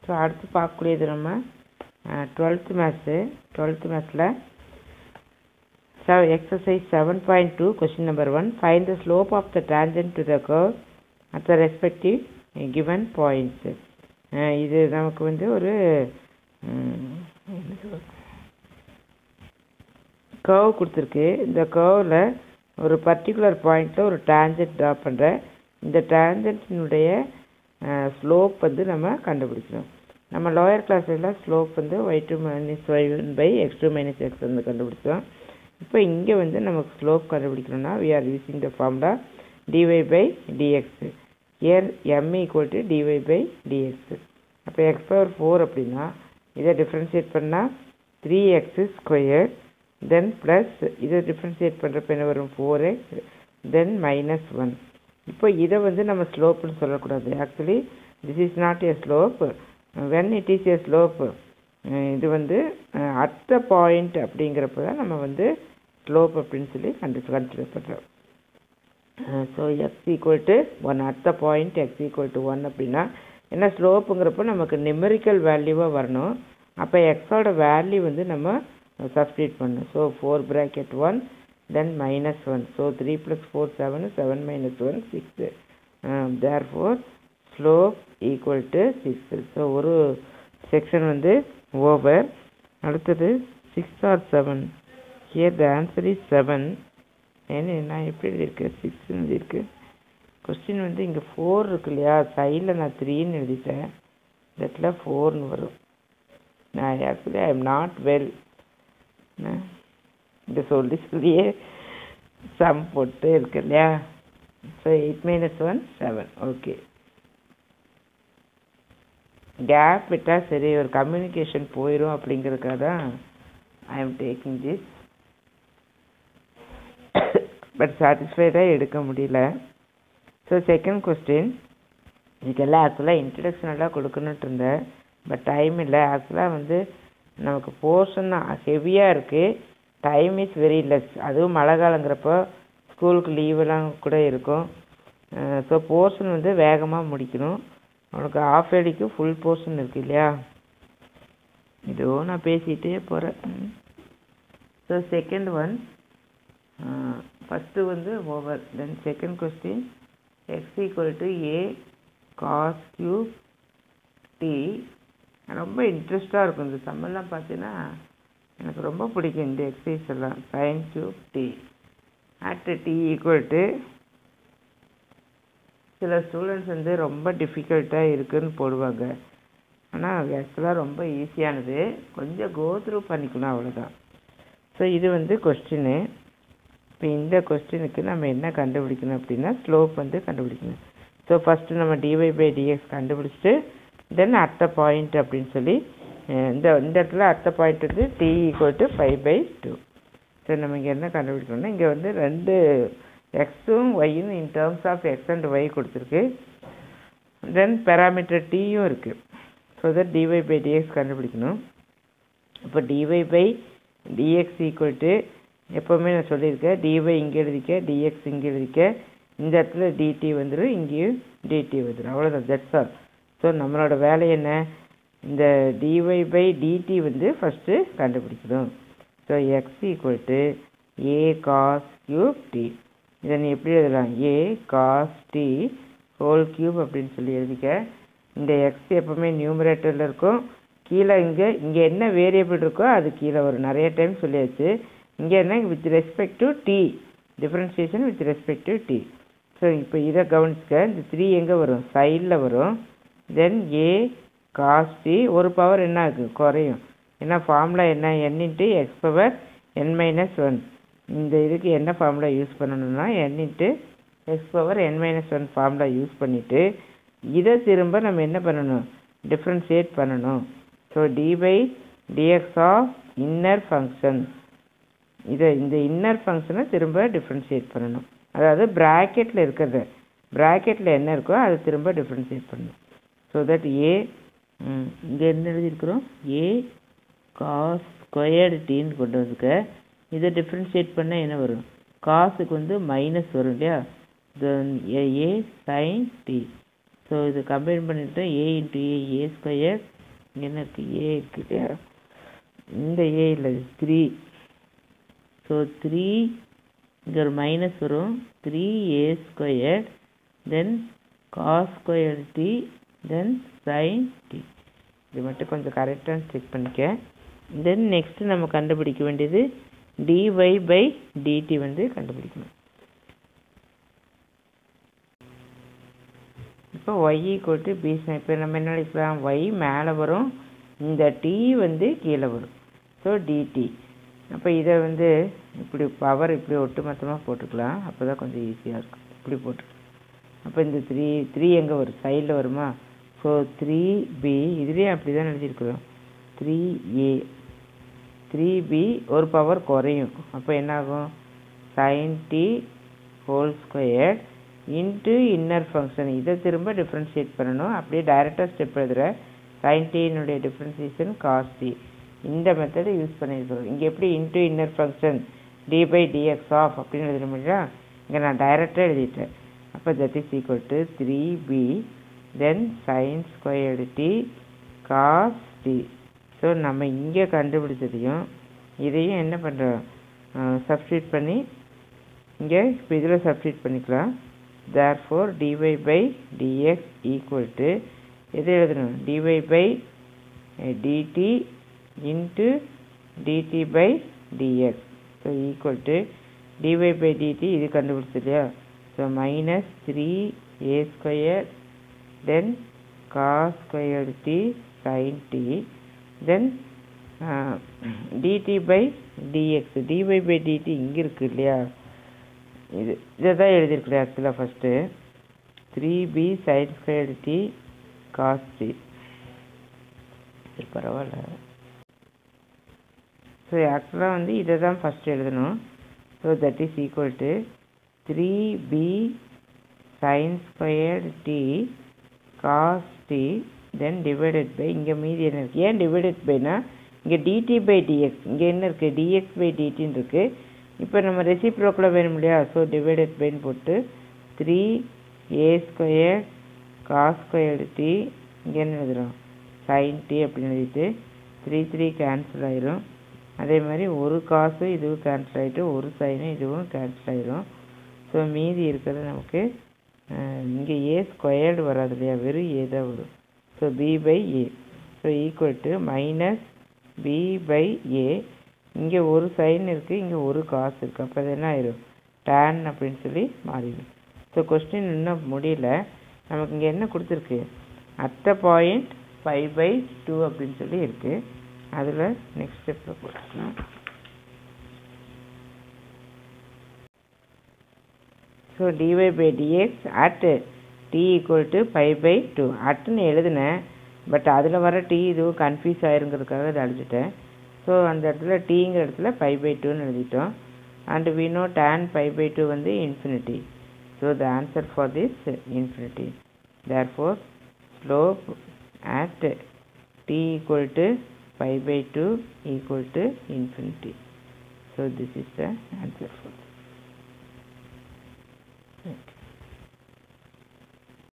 So அடுத்து பார்க்கக்கூடியது நம்ம டுவெல்த்து மேத்ஸு டுவெல்த்து மேத்ஸில் செவ் exercise seven point two question number one find the slope of the tangent to the curve at the respective given points இது நமக்கு வந்து ஒரு கர்வ் கொடுத்துருக்கு இந்த கர்வில் ஒரு பர்டிகுலர் பாயிண்டில் ஒரு டேஞ்சன்ட் ட்ரா பண்ணுறேன் இந்த டேஞ்சன்ட்டினுடைய ஸ்லோப் வந்து நம்ம கண்டுபிடிக்கணும் நம்ம லோயர் கிளாஸ்லாம் ஸ்லோப் வந்து y two minus y one by x two minus x வந்து கண்டுபிடிச்சோம் இப்போ இங்கே வந்து நமக்கு ஸ்லோப் கண்டுபிடிக்கணும்னா we are using the formula dy by dx here m equal to dy by dx அப்போ எக்ஸ் பவர் ஃபோர் அப்படின்னா இதை டிஃப்ரென்ஷியேட் பண்ணால் three x square then plus இதை டிஃப்ரென்ஷியேட் பண்ணுறப்ப என்ன வரும் four x then minus one இப்போ இதை வந்து நம்ம ஸ்லோப்புன்னு சொல்லக்கூடாது actually this is not a slope when it is a slope இது வந்து அட் த பாயிண்ட் அப்படிங்கிறப்ப தான் நம்ம வந்து ஸ்லோப் அப்படின்னு சொல்லி கண்டு கன்சிடர் பண்ணுறோம் so x equal to one at the point x equal to one அப்படின்னா என்ன ஸ்லோப்புங்கிறப்ப நமக்கு நிமெரிக்கல் வேல்யூவாக வரணும் அப்போ எக்ஸோட வேல்யூ வந்து நம்ம சப்ஸ்டியூட் பண்ணணும் so four bracket one then minus one so three plus four seven seven minus one six therefore slope equal to six so ஒரு செக்ஷன் வந்து ஓவர் அடுத்தது six or seven here the answer is seven ஏன்னு நான் எப்படி எழுதியிருக்கேன் சிக்ஸ்னு எழுதியிருக்கு question வந்து இங்கே ஃபோர் இருக்கு இல்லையா சைடில் நான் த்ரீன்னு எழுதிட்டேன் இந்த இடத்துல ஃபோர்னு வரும் நான் actually I am not well இந்த சொல்லி சொல்லியே சம் போட்டு இருக்கு இல்லையா so eight minus one seven okay gap விட்டால் சரி ஒரு கம்யூனிகேஷன் போயிடும் அப்படிங்கிறதுக்காக தான் I am taking this but சாட்டிஸ்ஃபைடாக எடுக்க முடியல ஸோ செகண்ட் கொஸ்டின் இதுக்கெல்லாம் ஆக்சுவலாக இன்ட்ரடக்ஷன் எல்லாம் கொடுக்கணுன்ட்டு இருந்தேன் பட் டைம் இல்லை ஆக்சுவலாக வந்து நமக்கு போர்ஷன் ஹெவியாக இருக்குது டைம் இஸ் வெரி லெஸ் அதுவும் மழை காலங்கிறப்போ ஸ்கூலுக்கு லீவெல்லாம் கூட இருக்கும் ஸோ போர்ஷன் வந்து வேகமாக முடிக்கணும் உனக்கு ஆஃப் ஏடிக்கு ஃபுல் போர்ஷன் இருக்குது இல்லையா இதோ நான் பேசிகிட்டே போகிறேன் ஸோ செகண்ட் ஒன் ஃபஸ்ட்டு வந்து over then second question x equal to a cos cube t ரொம்ப இன்ட்ரெஸ்டாக இருக்கும் இந்த சம்மெல்லாம் பார்த்தீங்கன்னா எனக்கு ரொம்ப பிடிக்கும் இந்த எக்ஸசைஸ் எல்லாம் sine cube t at t equal to சில ஸ்டூடெண்ட்ஸ் வந்து ரொம்ப டிஃபிகல்ட்டாக இருக்குதுன்னு போடுவாங்க ஆனால் ஆக்சுவலாக ரொம்ப ஈஸியானது கொஞ்சம் கோ த்ரூ பண்ணிக்கணும் அவ்வளோதான் ஸோ இது வந்து கொஸ்டின்னு இப்போ இந்த கொஸ்டினுக்கு நம்ம என்ன கண்டுபிடிக்கணும் அப்படின்னா ஸ்லோப் வந்து கண்டுபிடிக்கணும் ஸோ ஃபஸ்ட்டு நம்ம டிஒய் பை டிஎக்ஸ் கண்டுபிடிச்சிட்டு தென் அட்ட பாயிண்ட் அப்படின்னு சொல்லி இந்த இந்த இடத்துல அட்ட பாயிண்ட் வந்து t equal to five by two so நம்ம இங்கே என்ன கண்டுபிடிக்கணும்னா இங்கே வந்து ரெண்டு எக்ஸும் ஒய்யும் in terms of x and y கொடுத்துருக்கு தென் பேராமீட்டர் டீயும் இருக்குது so that dy by dx கண்டுபிடிக்கணும் இப்போ dy by dx equal to எப்போவுமே நான் சொல்லியிருக்கேன் டிஒய் இங்கே எழுதிக்க டிஎக்ஸ் இங்கே எழுதிக்க இந்த இடத்துல டிடி வந்துடும் இங்கேயும் டிடி வந்துடும் அவ்வளோதான் தட்ஸ் ஆல் ஸோ நம்மளோட வேலை என்ன இந்த டிஒய் பை டிடி வந்து ஃபஸ்ட்டு கண்டுபிடிக்கணும் so x equal to a cos cube t இதை நீ எப்படி எழுதலாம் a cos t whole cube அப்படின்னு சொல்லி எழுதிக்க இந்த எக்ஸ் எப்போவுமே நியூமரேட்டரில் இருக்கும் கீழே இங்கே இங்கே என்ன வேரியபிள் இருக்கோ அது கீழே வரும் நிறைய டைம் சொல்லியாச்சு இங்கே என்ன with respect to t differentiation with respect to t so இப்போ இதை கவனிச்சுக்க இந்த த்ரீ எங்கே வரும் சைடில் வரும் தென் ஏ காஸ் டி ஒரு பவர் என்ன ஆகுது குறையும் ஏன்னா ஃபார்முலா என்ன n into x power n minus one இந்த இதுக்கு என்ன ஃபார்முலா யூஸ் பண்ணணும்னா n into x power n minus one formula use பண்ணிவிட்டு இதை திரும்ப நம்ம என்ன பண்ணணும் டிஃப்ரென்ஷியேட் பண்ணணும் so d by dx of inner function இதை இந்த இன்னர் ஃபங்க்ஷனை திரும்ப டிஃப்ரென்ஷியேட் பண்ணணும் அதாவது ப்ராக்கெட்டில் இருக்கிறத ப்ராக்கெட்டில் என்ன இருக்கோ அதை திரும்ப டிஃப்ரென்ஷியேட் பண்ணணும் ஸோ தட் ஏ இங்கே என்ன எழுதியிருக்கிறோம் ஏ காஸ் ஸ்கொயர்டு டீன்னு கொண்டு வந்துக்க இதை டிஃப்ரென்ஷியேட் பண்ணால் என்ன வரும் காசுக்கு வந்து மைனஸ் வரும் இல்லையா ஏ சைன் டி ஸோ இது கம்பைன் பண்ணிவிட்டு a into A A square இங்கே என்ன இருக்குது ஏ இருக்கு இல்லையா இந்த ஏ இல்லை த்ரீ ஸோ த்ரீ இங்கே ஒரு மைனஸ் வரும் three a square then cos square t then sine t இது மட்டும் கொஞ்சம் கரெக்டாக செக் பண்ணிக்க தென் நெக்ஸ்ட்டு நம்ம கண்டுபிடிக்க வேண்டியது டிஒய் பை டிடி வந்து கண்டுபிடிக்கணும் இப்போ ஒய் ஈக்குவல் டு பி இப்போ நம்ம என்ன எழுதிக்கலாம் ஒய் மேலே வரும் இந்த டி வந்து கீழே வரும் ஸோ டிடி அப்போ இதை வந்து இப்படி பவர் இப்படி ஒட்டு மொத்தமாக போட்டுக்கலாம் அப்போ தான் கொஞ்சம் ஈஸியாக இருக்கும் இப்படி போட்டு அப்போ இந்த த்ரீ த்ரீ எங்கே வரும் சைடில் வருமா ஸோ த்ரீ பி இதுலேயும் அப்படி தான் எழுதியிருக்கிறோம் த்ரீ ஏ த்ரீ பி ஒரு பவர் குறையும் அப்போ என்னாகும் sine t whole square into inner function இதை திரும்ப டிஃப்ரென்ஷியேட் பண்ணணும் அப்படியே டைரெக்டாக ஸ்டெப் எழுதுகிற சைன் டியினுடைய டிஃப்ரென்சியேஷன் காஸ் டி இந்த மெத்தடை யூஸ் பண்ணியிருக்கிறோம் இங்கே எப்படி into inner function d by dx of அப்படின்னு எழுத முடியா இங்கே நான் டைரெக்டாக எழுதிட்டேன் அப்போ that is equal to three b then sine squared t cos t so நம்ம இங்கே கண்டுபிடிச்சதையும் இதையும் என்ன பண்ணுறோம் சப்ஸ்டியூட் பண்ணி இங்கே இப்போ இதில் சப்ஸ்டியூட் பண்ணிக்கலாம் therefore dy by dx equal to எது எழுதணும் dy by dt into dt by dx so equal to dy by dt இது கண்டுபிடிச்சு இல்லையா so minus three a square then cos squared t sine t then dt by dx dy by dt இங்கே இருக்குது இல்லையா இது இதை தான் எழுதியிருக்கிறேன் ஆக்சுவலாக first three b sine squared t cos t இது பரவாயில்ல ஸோ ஆக்சுவலாக வந்து இதை தான் ஃபஸ்ட்டு எழுதணும் so that is equal to three b sine squared t cos t then divided by இங்கே மீதி என்ன இருக்குது ஏன் டிவைடட் பைனா இங்கே டிடி பை டிஎக்ஸ் இங்கே என்ன இருக்குது டிஎக்ஸ் பை டிடின்னு இருக்குது இப்போ நம்ம ரெசிப்ரோக்கில் வேணும் இல்லையா ஸோ டிவைடட் பைன்னு போட்டு three a square cos squared t இங்கே என்ன எழுதுகிறோம் சைன் டி அப்படின்னு எழுதிட்டு த்ரீ த்ரீ கேன்சல் ஆயிரும் அதே மாதிரி ஒரு காசும் இதுவும் கேன்சல் ஆகிட்டு ஒரு சைனும் இதுவும் கேன்சல் ஆயிரும் ஸோ மீதி இருக்கிறது நமக்கு இங்கே ஏ ஸ்கொயர்டு வராது இல்லையா வெறும் ஏ தான் வரும் so b by a so equal to minus b by a இங்கே ஒரு சைன் இருக்குது இங்கே ஒரு காசு இருக்குது அப்போ அது என்ன ஆயிரும் டேன் அப்படின்னு சொல்லி மாறிடும் ஸோ கொஸ்டின் இன்னும் முடியல நமக்கு இங்கே என்ன கொடுத்துருக்கு அத்த பாயிண்ட் ஃபைவ் பை டூ அப்படின்னு சொல்லி இருக்குது அதில் நெக்ஸ்ட் ஸ்டெப்பில் போட்டுக்கலாம் so dy by dx at t equal to five by two அட்டுன்னு எழுதினேன் பட் அதில் வர டி இதுவும் கன்ஃபியூஸ் ஆயிருங்கிறதுக்காக இதை அழிச்சிட்டேன் ஸோ அந்த இடத்துல டீங்கிற இடத்துல ஃபைவ் பை டூன்னு எழுதிட்டோம் and we know then five by two வந்து infinity so the answer for this infinity therefore slope at t equal to pi by 2 equal to infinity. So this is the answer for this. Okay.